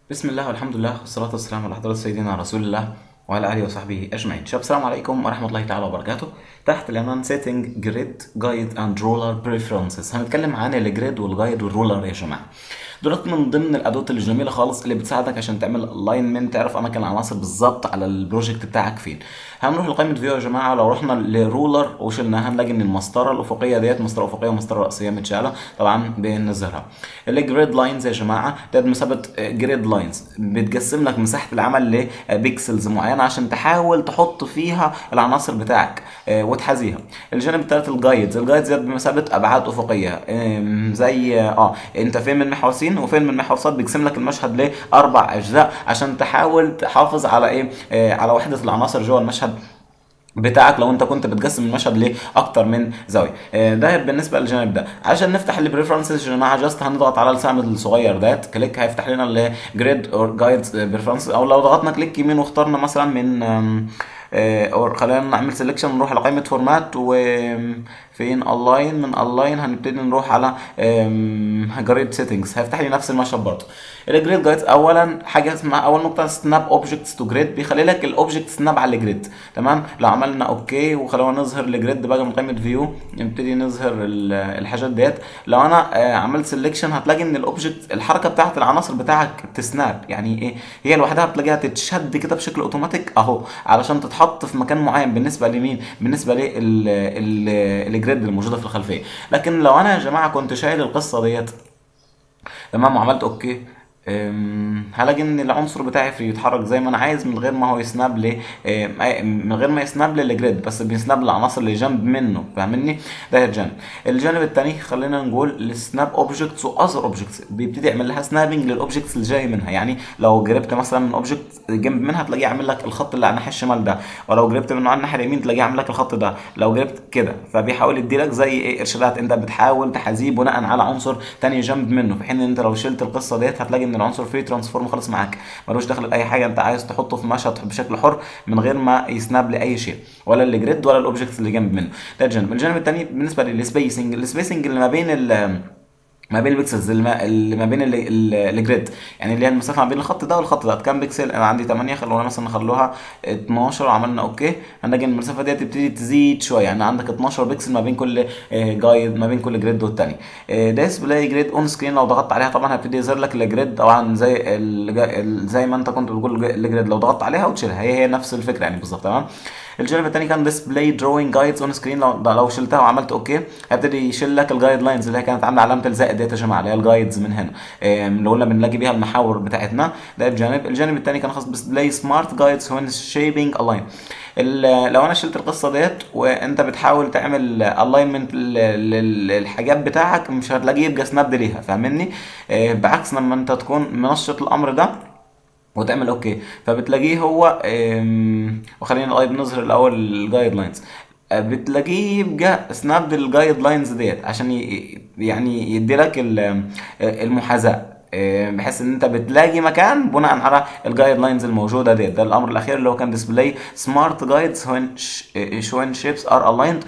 بسم الله والحمد لله والصلاة والسلام على حضرة سيدنا رسول الله وعلى آله وصحبه أجمعين شباب السلام عليكم ورحمة الله تعالى وبركاته تحت العنوان setting grid guide and ruler preferences هنتكلم عن الجريد والجايد والرولر يا جماعة دولت من ضمن الادوات الجميله خالص اللي بتساعدك عشان تعمل الاينمنت تعرف اماكن العناصر بالظبط على البروجكت بتاعك فين هنروح لقائمه فيو يا جماعه لو رحنا لرولر وشلناها هنلاقي ان المسطره الافقيه ديت مسطره افقيه ومسطره راسيه متشاله طبعا بنظهرها الجريد لاينز يا جماعه ده بمثابه جريد لاينز بتقسم لك مساحه العمل لبيكسلز معينه عشان تحاول تحط فيها العناصر بتاعك آه، وتحذيها الجانب الثالث الجايدز الجايدز ديت بمثابه ابعاد افقيه آم، زي اه انت فين من محور س وفين من محور ص بيقسم لك المشهد لاربع اجزاء عشان تحاول تحافظ على ايه آه، على وحده العناصر جوه المشهد بتاعك لو انت كنت بتقسم المشهد لاكتر من زاويه آه، ده بالنسبه للجانب ده عشان نفتح البريفرنسز يا جماعه جاست هنضغط على السهم الصغير ده كليك هيفتح لنا الجريد اور جايد بريفرنس او لو ضغطنا كليك يمين واخترنا مثلا من آم، آه، او خلينا نعمل سيلكشن نروح لقائمه فورمات وفين الاين من الاين هنبتدي نروح على جريد سيتنجز هيفتح لي نفس المشهد برضه الجريد جايدز اولا حاجه اسمها اول نقطه سناب اوبجكتس تو جريد بيخلي لك الاوبجكت سناب على الجريد تمام لو عملنا اوكي وخلونا نظهر الجريد بقى من قائمه فيو نبتدي نظهر ال- الحاجات ديت لو انا آه، عملت سيلكشن هتلاقي ان الاوبجكت الحركه بتاعت العناصر بتاعك تسناب يعني ايه هي لوحدها بتلاقيها تتشد كده بشكل اوتوماتيك اهو علشان تتحط في مكان معين بالنسبه لمين بالنسبه للجريد اللي موجوده في الخلفيه لكن لو انا يا جماعه كنت شايل القصه ديت تمام وعملت اوكي أم، هلاقي ان العنصر بتاعي فري يتحرك زي ما انا عايز من غير ما هو يسناب لي أم، أي- من غير ما يسناب للجريد بس بيسناب للعناصر اللي جنب منه فاهمني ده الجانب الجانب الثاني خلينا نقول السناب اوبجكتس واذر اوبجكتس بيبتدي يعمل لها سنابنج للاوبجكتس اللي جاي منها يعني لو جربت مثلا من اوبجكت جنب منها تلاقيه عامل لك الخط اللي على الناحيه الشمال ده ولو جربت منه على الناحيه اليمين تلاقيه عامل لك الخط ده لو جربت كده فبيحاول يديلك زي ايه ارشادات انت بتحاول تحذيه بناء على عنصر تاني جنب منه في حين ان انت لو شلت القصه ديت هتلاقي ان العنصر فري ترانسفورم خالص معاك ملوش دخل باي حاجه انت عايز تحطه في مشهد بشكل حر من غير ما يسناب لاي شيء ولا الجريد ولا الاوبجكتس اللي جنب منه ده الجانب الجانب الثاني بالنسبه للسبيسنج السبيسنج اللي ما بين ال ما بين البكسلز اللي ما, اللي ما بين ال- ال- الجريد يعني اللي هي المسافه ما بين الخط ده والخط ده كام بكسل انا عندي 8 خلونا مثلا نخلوها 12 وعملنا اوكي هنلاقي ان المسافه دي تبتدي تزيد شويه يعني عندك 12 بكسل ما بين كل جايد ما بين كل جريد والتاني ديسبلاي جريد اون سكرين لو ضغطت عليها طبعا هيبتدي يظهر لك الجريد طبعا زي الج- ال- زي ما انت كنت بتقول الجريد لو ضغطت عليها وتشيلها هي هي نفس الفكره يعني بالظبط تمام الجانب الثاني كان ديسبلاي دروينج جايدز اون سكرين لو لو شلتها وعملت اوكي هيبتدي يشيل لك الجايد لاينز اللي هي كانت عامله علامه الزائد ديت يا جماعه اللي هي الجايدز من هنا إيه، اللي قلنا بنلاقي بيها المحاور بتاعتنا ده الجانب الجانب الثاني كان خاص ديسبلاي سمارت جايدز وين شيبينج الاين لو انا شلت القصه ديت وانت بتحاول تعمل الاينمنت للحاجات بتاعك مش هتلاقيه يبقى سناب ليها فاهمني إيه، بعكس لما انت تكون منشط الامر ده وتعمل اوكي فبتلاقيه هو أم، وخلينا طيب نظهر الاول الجايد لاينز بتلاقيه يبقى سناب الجايد لاينز ديت عشان ي- يعني يدي لك المحاذاه أه، بحيث ان انت بتلاقي مكان بناء على الجايد لاينز الموجوده ديت ده الامر الاخير اللي هو كان ديسبلاي سمارت جايدز وين وين شيبس ار الايند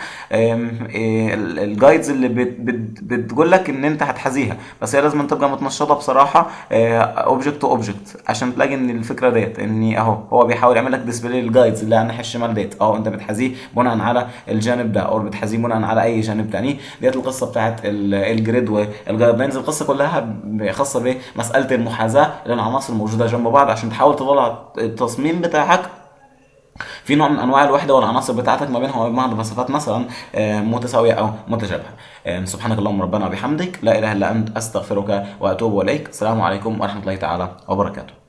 الجايدز اللي بت بت بتقول لك ان انت هتحذيها بس هي لازم تبقى متنشطه بصراحه اوبجكت تو اوبجكت عشان تلاقي ان الفكره ديت ان اهو هو بيحاول يعمل لك ديسبلاي الجايدز اللي على الناحيه الشمال ديت اه انت بتحذيه بناء على الجانب ده او بتحذيه بناء على اي جانب تاني ديت القصه بتاعت ال- الجريد والجايد لاينز القصه كلها ب- خاصه بمساله المحاذاه للعناصر الموجوده جنب بعض عشان تحاول تطلع التصميم بتاعك في نوع من انواع الوحده والعناصر بتاعتك ما بينها وبين بعض مسافات مثلا آه، متساويه او متشابهه آه، سبحانك اللهم ربنا وبحمدك لا اله الا انت استغفرك واتوب اليك السلام عليكم ورحمه الله تعالى وبركاته